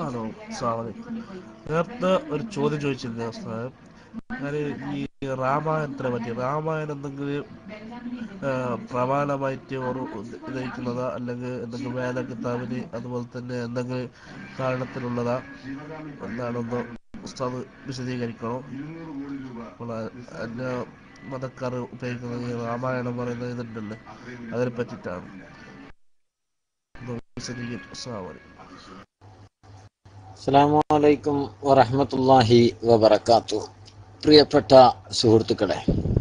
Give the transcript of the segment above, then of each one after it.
Hello സ്വാഗതം നേരത്തെ ഒരു ചോദ്യം ചോദിച്ചിരുന്നു ഉസ്താദ് ഞാൻ ഈ രാമായണത്തിനെ പറ്റി രാമായണം എന്തെങ്കിലും ആ, പ്രമാണമായിട്ട് ഒരു ഉദ്ധരിക്കുന്നതാ അല്ലെങ്കിൽ എന്തെങ്കിലും വേദ കിതാബിന് അതുപോലെ തന്നെ എന്തെങ്കിലും കാരണത്തിലുള്ളതാ എന്നാണൊന്ന് ഉസ്താദ് വിശദീകരിക്കണം അപ്പോൾ എൻ്റെ മതക്കാർ ഉപയോഗിക്കുന്നത് ഈ രാമായണം പറയുന്ന ഇതുണ്ടല്ലേ അതിനെ പറ്റിയിട്ടാണ് ഒന്ന് വിശദീകരിക്കും അസ്സലാമു അലൈക്കും അസ്സലാമലൈക്കും വറഹമത്തല്ലാഹി വബർക്കാത്തു പ്രിയപ്പെട്ട സുഹൃത്തുക്കളെ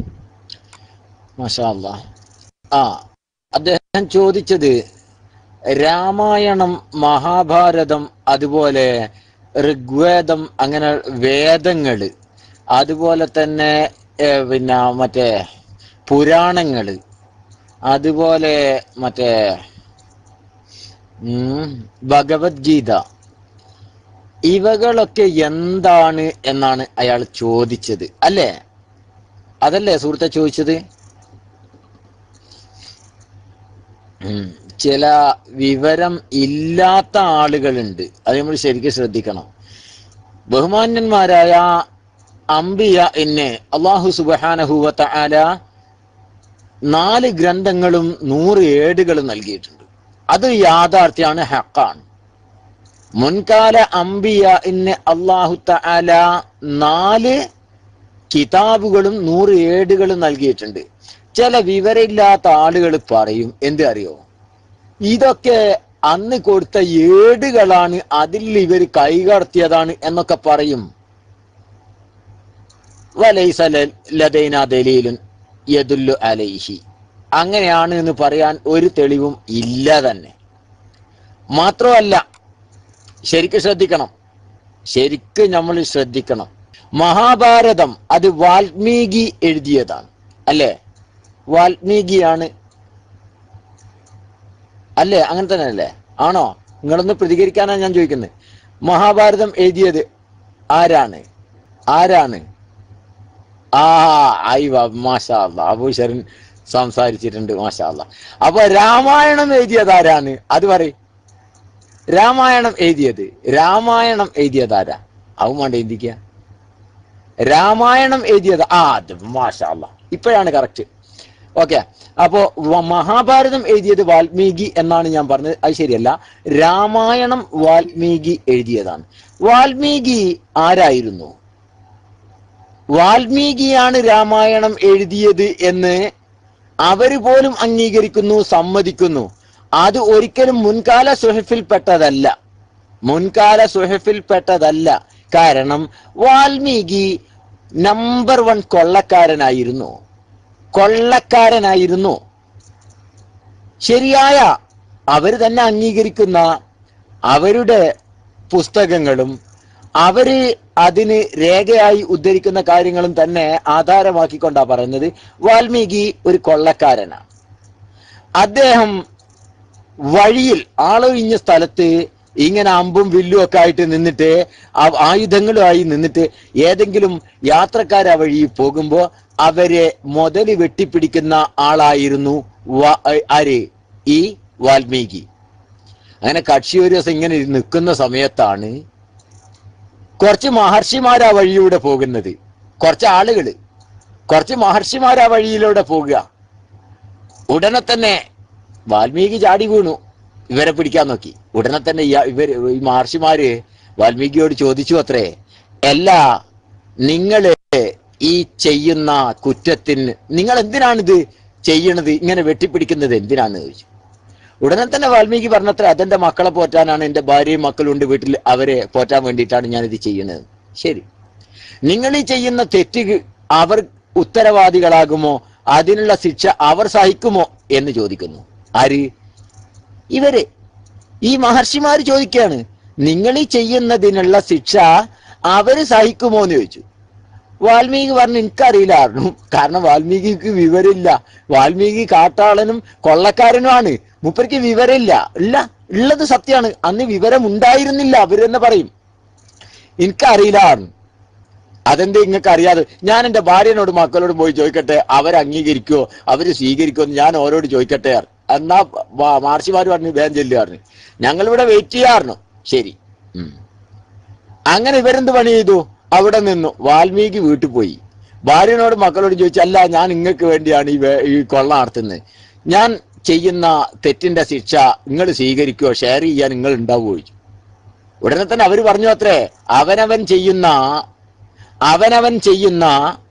മാഷാ അല്ലാ ആ അദ്ദേഹം ചോദിച്ചത് രാമായണം മഹാഭാരതം അതുപോലെ ഋഗ്വേദം അങ്ങനെ വേദങ്ങള് അതുപോലെ തന്നെ ഏ, പിന്നെ മറ്റേ പുരാണങ്ങള് അതുപോലെ മറ്റേ ഉം, ഭഗവത്ഗീത ഇവകളൊക്കെ എന്താണ് എന്നാണ് അയാൾ ചോദിച്ചത് അല്ലേ അതല്ലേ സുഹൃത്തെ ചോദിച്ചത് ഉം. ചില വിവരം ഇല്ലാത്ത ആളുകളുണ്ട് അത് നമ്മൾ ശരിക്കും ശ്രദ്ധിക്കണം ബഹുമാന്യന്മാരായ അംബിയ എന്നെ അള്ളാഹു സുബാനഹുവത്ത ആല നാല് ഗ്രന്ഥങ്ങളും നൂറ് ഏടുകളും നൽകിയിട്ടുണ്ട് അത് യാഥാർത്ഥ്യമാണ് ഹക്കാണ് മുൻകാല അംബിയ ഇന്ന് അള്ളാഹു തആല നാല് കിതാബുകളും നൂറ് ഏടുകളും നൽകിയിട്ടുണ്ട് ചില വിവരമില്ലാത്ത ആളുകൾ പറയും എന്ത് അറിയോ ഇതൊക്കെ അന്ന് കൊടുത്ത ഏടുകളാണ് അതിൽ ഇവർ കൈകടത്തിയതാണ് എന്നൊക്കെ പറയും വലൈസ ല- ലദൈന ദലീലുൻ യദുല്ലു അലൈഹി അങ്ങനെയാണ് എന്ന് പറയാൻ ഒരു തെളിവും ഇല്ല തന്നെ മാത്രമല്ല ശരിക്കും ശ്രദ്ധിക്കണം ശരിക്കും നമ്മൾ ശ്രദ്ധിക്കണം മഹാഭാരതം അത് വാൽമീകി എഴുതിയതാണ് അല്ലേ വാൽമീകിയാണ് അല്ലേ അങ്ങനെ തന്നെ അല്ലേ ആണോ നിങ്ങളൊന്ന് പ്രതികരിക്കാനാണ് ഞാൻ ചോദിക്കുന്നത് മഹാഭാരതം എഴുതിയത് ആരാണ് ആരാണ് ആ ആയി മാഷാ അല്ലാ അബൂ ഷെറിൻ സംസാരിച്ചിട്ടുണ്ട് മാഷാ അല്ലാ അപ്പൊ രാമായണം എഴുതിയത് ആരാണ് അത് പറയും രാമായണം എഴുതിയത് രാമായണം എഴുതിയത് ആരാ അവൻ വേണ്ട എഴുതിക്ക രാമായണം എഴുതിയത് ആ അത് മാഷാ അല്ലാ ഇപ്പോഴാണ് കറക്റ്റ് ഓക്കെ അപ്പോ വ- മഹാഭാരതം എഴുതിയത് വാൽമീകി എന്നാണ് ഞാൻ പറഞ്ഞത് അത് ശരിയല്ല രാമായണം വാൽമീകി എഴുതിയതാണ് വാൽമീകി ആരായിരുന്നു വാൽമീകിയാണ് രാമായണം എഴുതിയത് എന്ന് അവര് പോലും അംഗീകരിക്കുന്നു സമ്മതിക്കുന്നു അത് ഒരിക്കലും മുൻകാല സുഹഫിൽപ്പെട്ടതല്ല മുൻകാല സുഹഫിൽപ്പെട്ടതല്ല കാരണം വാൽമീകി നമ്പർ വൺ കൊള്ളക്കാരനായിരുന്നു കൊള്ളക്കാരനായിരുന്നു ശരിയായ അവർ തന്നെ അംഗീകരിക്കുന്ന അവരുടെ പുസ്തകങ്ങളും അവര് അതിന് രേഖയായി ഉദ്ധരിക്കുന്ന കാര്യങ്ങളും തന്നെ ആധാരമാക്കിക്കൊണ്ടാ പറയുന്നത് വാൽമീകി ഒരു കൊള്ളക്കാരനാണ് അദ്ദേഹം വഴിയിൽ ആളൊഴിഞ്ഞ സ്ഥലത്ത് ഇങ്ങനെ അമ്പും വില്ലും ഒക്കെ ആയിട്ട് നിന്നിട്ട് ആ- ആയുധങ്ങളുമായി നിന്നിട്ട് ഏതെങ്കിലും യാത്രക്കാർ ആ വഴി പോകുമ്പോ അവരെ മുതല് വെട്ടിപ്പിടിക്കുന്ന ആളായിരുന്നു വാ- ആര് ഈ വാൽമീകി അങ്ങനെ കക്ഷി ഒരു ദിവസം ഇങ്ങനെ നിൽക്കുന്ന സമയത്താണ് കുറച്ച് മഹർഷിമാർ ആ വഴിയിലൂടെ പോകുന്നത് കുറച്ച് ആളുകള് കുറച്ച് മഹർഷിമാർ ആ വഴിയിലൂടെ പോകുക ഉടനെ തന്നെ വാൽമീകി ചാടി വീണു ഇവരെ പിടിക്കാൻ നോക്കി ഉടനെ തന്നെ ഇയാ- ഇവര് ഈ മഹർഷിമാര് വാൽമീകിയോട് ചോദിച്ചു അത്രേ എല്ലാ നിങ്ങള് ഈ ചെയ്യുന്ന കുറ്റത്തിന് നിങ്ങൾ എന്തിനാണിത് ചെയ്യണത് ഇങ്ങനെ വെട്ടിപ്പിടിക്കുന്നത് എന്തിനാന്ന് ചോദിച്ചു ഉടനെ തന്നെ വാൽമീകി പറഞ്ഞത്ര അതെന്റെ മക്കളെ പോറ്റാനാണ് എന്റെ ഭാര്യയും മക്കളും ഉണ്ട് വീട്ടിൽ അവരെ പോറ്റാൻ വേണ്ടിയിട്ടാണ് ഞാനിത് ചെയ്യുന്നത് ശരി നിങ്ങൾ ഈ ചെയ്യുന്ന തെറ്റ് അവർ ഉത്തരവാദികളാകുമോ അതിനുള്ള ശിക്ഷ അവർ സഹിക്കുമോ എന്ന് ചോദിക്കുന്നു ആര് ഇവര് ഈ മഹർഷിമാര് ചോദിക്കുകയാണ് നിങ്ങൾ ഈ ചെയ്യുന്നതിനുള്ള ശിക്ഷ അവര് സഹിക്കുമോ എന്ന് ചോദിച്ചു വാൽമീകി പറഞ്ഞു എനിക്കറിയില്ലായിരുന്നു കാരണം വാൽമീകിക്ക് വിവരമില്ല വാൽമീകി കാട്ടാളനും കൊള്ളക്കാരനുമാണ് മൂപ്പർക്ക് വിവരമില്ല ഇല്ല ഉള്ളത് സത്യമാണ് അന്ന് വിവരം ഉണ്ടായിരുന്നില്ല അവരെന്ന് പറയും എനിക്കറിയില്ലായിരുന്നു അതെന്താ നിങ്ങൾക്ക് അറിയാതെ ഞാൻ എന്റെ ഭാര്യനോട് മക്കളോട് പോയി ചോദിക്കട്ടെ അവർ അംഗീകരിക്കുവോ അവര് സ്വീകരിക്കുമോ എന്ന് ഞാൻ ഓരോട് ചോദിക്കട്ടെ എന്നാ മാർഷിമാര് പറഞ്ഞു വേഗം ചെല്ലുക പറഞ്ഞു ഞങ്ങളിവിടെ വെയിറ്റ് ചെയ്യാറുന്നു ശരി ഉം. അങ്ങനെ ഇവരെന്ത് പണി ചെയ്തു അവിടെ നിന്നു വാൽമീകി വീട്ടിൽ പോയി ഭാര്യനോട് മക്കളോട് ചോദിച്ചു അല്ല ഞാൻ നിങ്ങൾക്ക് വേണ്ടിയാണ് ഈ വേ- ഈ കൊള്ള നടത്തുന്നത് ഞാൻ ചെയ്യുന്ന തെറ്റിന്റെ ശിക്ഷ നിങ്ങൾ സ്വീകരിക്കുകയോ ഷെയർ ചെയ്യാൻ നിങ്ങൾ ഉണ്ടാവുകയോ ചോദിച്ചു ഉടനെ തന്നെ അവർ പറഞ്ഞു അത്രേ അവനവൻ ചെയ്യുന്ന അവനവൻ ചെയ്യുന്ന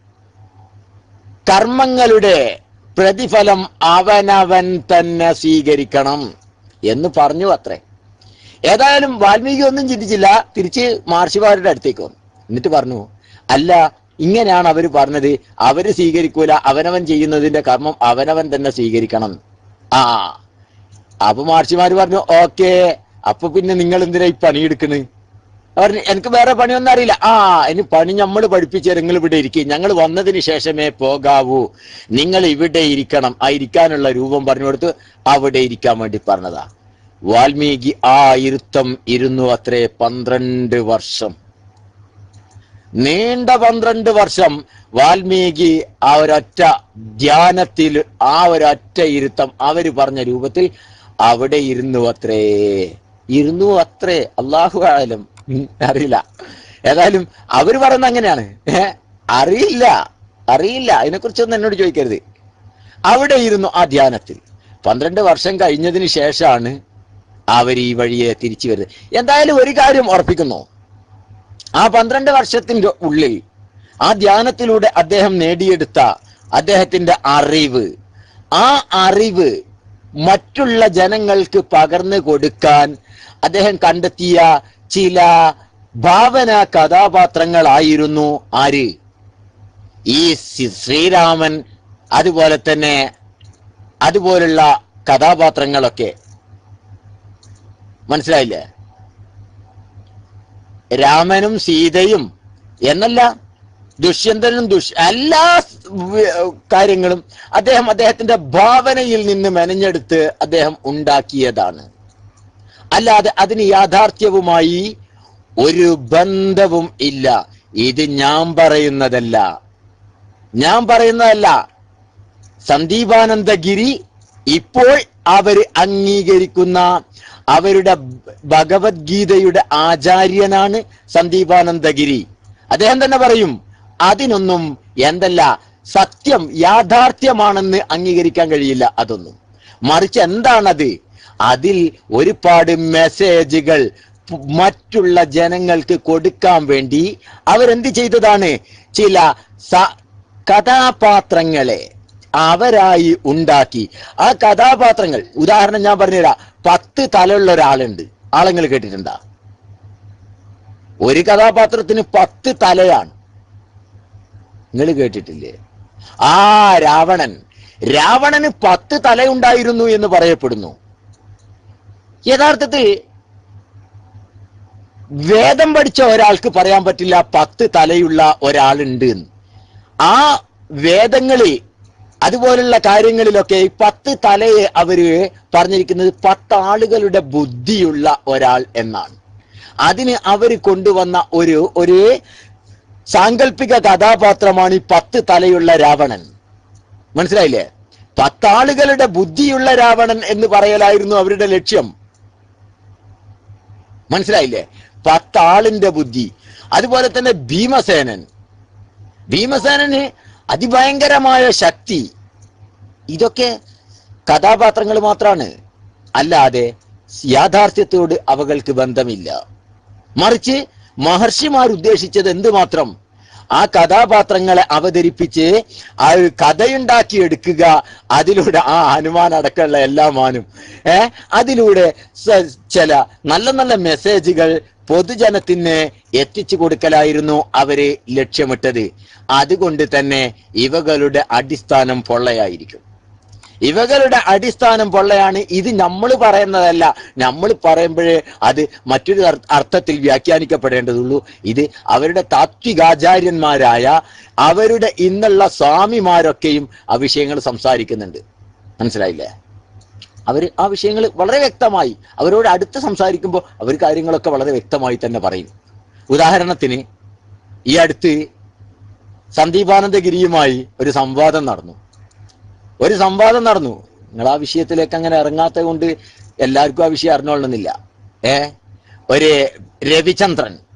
കർമ്മങ്ങളുടെ പ്രതിഫലം അവനവൻ തന്നെ സ്വീകരിക്കണം എന്ന് പറഞ്ഞു അത്രേ ഏതായാലും വാൽമീകി ഒന്നും ചിന്തിച്ചില്ല തിരിച്ച് മഹർഷിമാരുടെ അടുത്തേക്ക് വന്നു എന്നിട്ട് പറഞ്ഞു അല്ല ഇങ്ങനെയാണ് അവർ പറഞ്ഞത് അവര് സ്വീകരിക്കൂല അവനവൻ ചെയ്യുന്നതിന്റെ കർമ്മം അവനവൻ തന്നെ സ്വീകരിക്കണം ആ അപ്പൊ മഹർഷിമാര് പറഞ്ഞു ഓക്കേ അപ്പൊ പിന്നെ നിങ്ങൾ എന്തിനാ ഈ പണിയെടുക്കണ് പറഞ്ഞു എനിക്ക് വേറെ പണിയൊന്നും അറിയില്ല ആ ഇനി പണി നമ്മൾ പഠിപ്പിച്ചു നിങ്ങൾ ഇവിടെ ഇരിക്കും ഞങ്ങൾ വന്നതിന് ശേഷമേ പോകാവൂ നിങ്ങൾ ഇവിടെ ഇരിക്കണം ആ ഇരിക്കാനുള്ള രൂപം പറഞ്ഞു കൊടുത്ത് അവിടെ ഇരിക്കാൻ വേണ്ടി പറഞ്ഞതാ വാൽമീകി ആ ഇരുത്തം ഇരുന്നു അത്രേ പന്ത്രണ്ട് വർഷം നീണ്ട പന്ത്രണ്ട് വർഷം വാൽമീകി ആ ഒരൊറ്റ ധ്യാനത്തിൽ ആ ഒരൊറ്റ ഇരുത്തം അവര് പറഞ്ഞ രൂപത്തിൽ അവിടെ ഇരുന്നു അത്രേ ഇരുന്നു അത്രേ അള്ളാഹു ആയാലും അറിയില്ല ഏതായാലും അവര് പറയുന്നത് അങ്ങനെയാണ് ഏ അറിയില്ല അറിയില്ല അതിനെക്കുറിച്ചൊന്നും എന്നോട് ചോദിക്കരുത് അവിടെ ഇരുന്നു ആ ധ്യാനത്തിൽ പന്ത്രണ്ട് വർഷം കഴിഞ്ഞതിന് ശേഷമാണ് അവർ ഈ വഴിയെ തിരിച്ചു വരുന്നത് എന്തായാലും ഒരു കാര്യം ഉറപ്പിക്കുന്നു ആ പന്ത്രണ്ട് വർഷത്തിന്റെ ഉള്ളിൽ ആ ധ്യാനത്തിലൂടെ അദ്ദേഹം നേടിയെടുത്ത അദ്ദേഹത്തിന്റെ അറിവ് ആ അറിവ് മറ്റുള്ള ജനങ്ങൾക്ക് പകർന്നു കൊടുക്കാൻ അദ്ദേഹം കണ്ടെത്തിയ ചില ഭാവന കഥാപാത്രങ്ങളായിരുന്നു ആര് ഈ സി- ശ്രീരാമൻ അതുപോലെ തന്നെ അതുപോലുള്ള കഥാപാത്രങ്ങളൊക്കെ മനസ്സിലായില്ലേ രാമനും സീതയും എന്നല്ല ദുഷ്യന്തനും ദുഷ് എല്ലാ വ- കാര്യങ്ങളും അദ്ദേഹം അദ്ദേഹത്തിന്റെ ഭാവനയിൽ നിന്ന് മെനഞ്ഞെടുത്ത് അദ്ദേഹം ഉണ്ടാക്കിയതാണ് അല്ലാതെ അതിന് യാഥാർത്ഥ്യവുമായി ഒരു ബന്ധവും ഇല്ല ഇത് ഞാൻ പറയുന്നതല്ല ഞാൻ പറയുന്നതല്ല സന്ദീപാനന്ദഗിരി ഇപ്പോൾ അവര് അംഗീകരിക്കുന്ന അവരുടെ ഭഗവത്ഗീതയുടെ ആചാര്യനാണ് സന്ദീപാനന്ദഗിരി അദ്ദേഹം തന്നെ പറയും അതിനൊന്നും എന്തല്ല സത്യം യാഥാർത്ഥ്യമാണെന്ന് അംഗീകരിക്കാൻ കഴിയില്ല അതൊന്നും മറിച്ച് എന്താണത് അതിൽ ഒരുപാട് മെസ്സേജുകൾ പ് മറ്റുള്ള ജനങ്ങൾക്ക് കൊടുക്കാൻ വേണ്ടി അവരെന്ത് ചെയ്തതാണ് ചില സ- കഥാപാത്രങ്ങളെ അവരായി ഉണ്ടാക്കി ആ കഥാപാത്രങ്ങൾ ഉദാഹരണം ഞാൻ പറഞ്ഞുതരാം പത്ത് തലയുള്ള ഒരാളുണ്ട് ആളെങ്ങൾ കേട്ടിട്ടുണ്ടാ ഒരു കഥാപാത്രത്തിന് പത്ത് തലയാണ് നിങ്ങൾ കേട്ടിട്ടില്ലേ ആ രാവണൻ രാവണന് പത്ത് തലയുണ്ടായിരുന്നു എന്ന് പറയപ്പെടുന്നു യഥാർത്ഥത്തിൽ വേദം പഠിച്ച ഒരാൾക്ക് പറയാൻ പറ്റില്ല പത്ത് തലയുള്ള ഒരാളുണ്ട് എന്ന് ആ വേദങ്ങളിൽ അതുപോലുള്ള കാര്യങ്ങളിലൊക്കെ ഈ പത്ത് തലയെ അവര് പറഞ്ഞിരിക്കുന്നത് പത്താളുകളുടെ ബുദ്ധിയുള്ള ഒരാൾ എന്നാണ് അതിന് അവർ കൊണ്ടുവന്ന ഒരു ഒരു സാങ്കല്പിക കഥാപാത്രമാണ് ഈ പത്ത് തലയുള്ള രാവണൻ മനസ്സിലായില്ലേ പത്താളുകളുടെ ബുദ്ധിയുള്ള രാവണൻ എന്ന് പറയലായിരുന്നു അവരുടെ ലക്ഷ്യം മനസ്സിലായില്ലേ പത്താളിന്റെ ബുദ്ധി അതുപോലെ തന്നെ ഭീമസേനൻ ഭീമസേനന് അതിഭയങ്കരമായ ശക്തി ഇതൊക്കെ കഥാപാത്രങ്ങൾ മാത്രമാണ് അല്ലാതെ യാഥാർത്ഥ്യത്തോട് അവകൾക്ക് ബന്ധമില്ല മറിച്ച് മഹർഷിമാർ ഉദ്ദേശിച്ചത് എന്തുമാത്രം ആ കഥാപാത്രങ്ങളെ അവതരിപ്പിച്ച് ആ ഒരു കഥയുണ്ടാക്കി എടുക്കുക അതിലൂടെ ആ ഹനുമാൻ അടക്കമുള്ള എല്ലാ മാനും ഏ അതിലൂടെ സ- ചില നല്ല നല്ല മെസ്സേജുകൾ പൊതുജനത്തിന് എത്തിച്ചു കൊടുക്കലായിരുന്നു അവര് ലക്ഷ്യമിട്ടത് അതുകൊണ്ട് തന്നെ ഇവകളുടെ അടിസ്ഥാനം പൊള്ളയായിരിക്കും ഇവകളുടെ അടിസ്ഥാനം പൊള്ളയാണ് ഇത് നമ്മൾ പറയുന്നതല്ല നമ്മൾ പറയുമ്പോഴേ അത് മറ്റൊരു അർ- അർത്ഥത്തിൽ വ്യാഖ്യാനിക്കപ്പെടേണ്ടതുള്ളൂ ഇത് അവരുടെ താത്വികാചാര്യന്മാരായ അവരുടെ ഇന്നുള്ള സ്വാമിമാരൊക്കെയും ആ വിഷയങ്ങൾ സംസാരിക്കുന്നുണ്ട് മനസ്സിലായില്ലേ അവർ ആ വിഷയങ്ങൾ വളരെ വ്യക്തമായി അവരോട് അടുത്ത് സംസാരിക്കുമ്പോൾ അവർ കാര്യങ്ങളൊക്കെ വളരെ വ്യക്തമായി തന്നെ പറയും ഉദാഹരണത്തിന് ഈ അടുത്ത് സന്ദീപാനന്ദഗിരിയുമായി ഒരു സംവാദം നടന്നു ഒരു സംവാദം നടന്നു നിങ്ങൾ ആ വിഷയത്തിലേക്ക് അങ്ങനെ ഇറങ്ങാത്തത് കൊണ്ട് എല്ലാവർക്കും ആ വിഷയം അറിഞ്ഞോളണമെന്നില്ല ഏ ഒരു രവിചന്ദ്രൻ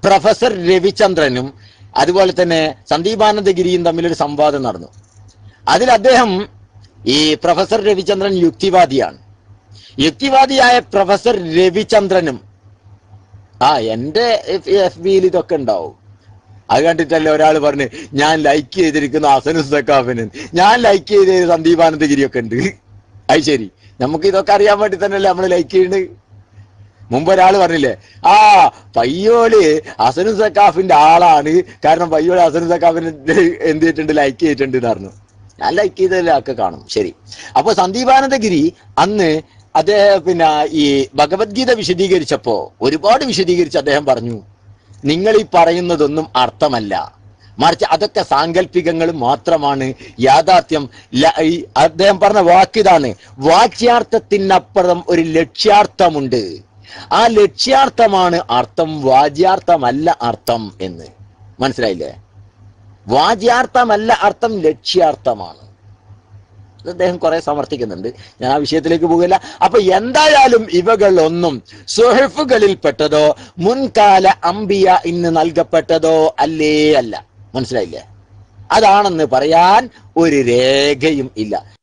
പ്രൊഫസർ രവിചന്ദ്രനും അതുപോലെ തന്നെ സന്ദീപാനന്ദഗിരിയും തമ്മിലൊരു സംവാദം നടന്നു അതിൽ അദ്ദേഹം ഈ പ്രൊഫസർ രവിചന്ദ്രൻ യുക്തിവാദിയാണ് യുക്തിവാദിയായ പ്രൊഫസർ രവിചന്ദ്രനും ആ എന്റെ എഫ് ബിയിൽ ഇതൊക്കെ ഉണ്ടാവും അത് കണ്ടിട്ടല്ലേ ഒരാൾ പറഞ്ഞു ഞാൻ ലൈക്ക് ചെയ്തിരിക്കുന്ന അസനു സക്കാഫിന് ഞാൻ ലൈക്ക് ചെയ്ത സന്ദീപാനന്ദഗിരി ഒക്കെ ഉണ്ട് അത് ശരി നമുക്ക് ഇതൊക്കെ അറിയാൻ വേണ്ടി തന്നെയല്ലേ നമ്മൾ ലൈക്ക് ചെയ്യുന്നത് മുമ്പ് ഒരാൾ പറഞ്ഞില്ലേ ആ പയ്യോള് അസനു സക്കാഫിന്റെ ആളാണ് കാരണം പയ്യോള് അസനു സക്കാഫിന് എന്ത് ചെയ്തിട്ടുണ്ട് ലൈക്ക് ചെയ്തിട്ടുണ്ട് എന്ന് പറഞ്ഞു ഞാൻ ലൈക്ക് ചെയ്തതിലൊക്കെ കാണും ശരി അപ്പൊ സന്ദീപാനന്ദഗിരി അന്ന് അദ്ദേഹം പിന്നെ ഈ ഭഗവത്ഗീത വിശദീകരിച്ചപ്പോ ഒരുപാട് വിശദീകരിച്ച് അദ്ദേഹം പറഞ്ഞു നിങ്ങൾ ഈ പറയുന്നതൊന്നും അർത്ഥമല്ല മറിച്ച് അതൊക്കെ സാങ്കല്പികങ്ങൾ മാത്രമാണ് യാഥാർത്ഥ്യം ല- ഈ അദ്ദേഹം പറഞ്ഞ വാക്കിതാണ് വാച്യാർത്ഥത്തിനപ്പുറം ഒരു ലക്ഷ്യാർത്ഥമുണ്ട് ആ ലക്ഷ്യാർത്ഥമാണ് അർത്ഥം വാച്യാർത്ഥമല്ല അർത്ഥം എന്ന് മനസ്സിലായില്ലേ വാച്യാർത്ഥമല്ല അർത്ഥം ലക്ഷ്യാർത്ഥമാണ് ഇത് അദ്ദേഹം കുറെ സമർത്ഥിക്കുന്നുണ്ട് ഞാൻ ആ വിഷയത്തിലേക്ക് പോകില്ല അപ്പൊ എന്തായാലും ഇവകളൊന്നും സുഹഫുകളിൽ പെട്ടതോ മുൻകാല അംബിയ ഇന്ന് നൽകപ്പെട്ടതോ അല്ലേ അല്ല മനസ്സിലായില്ലേ അതാണെന്ന് പറയാൻ ഒരു രേഖയും ഇല്ല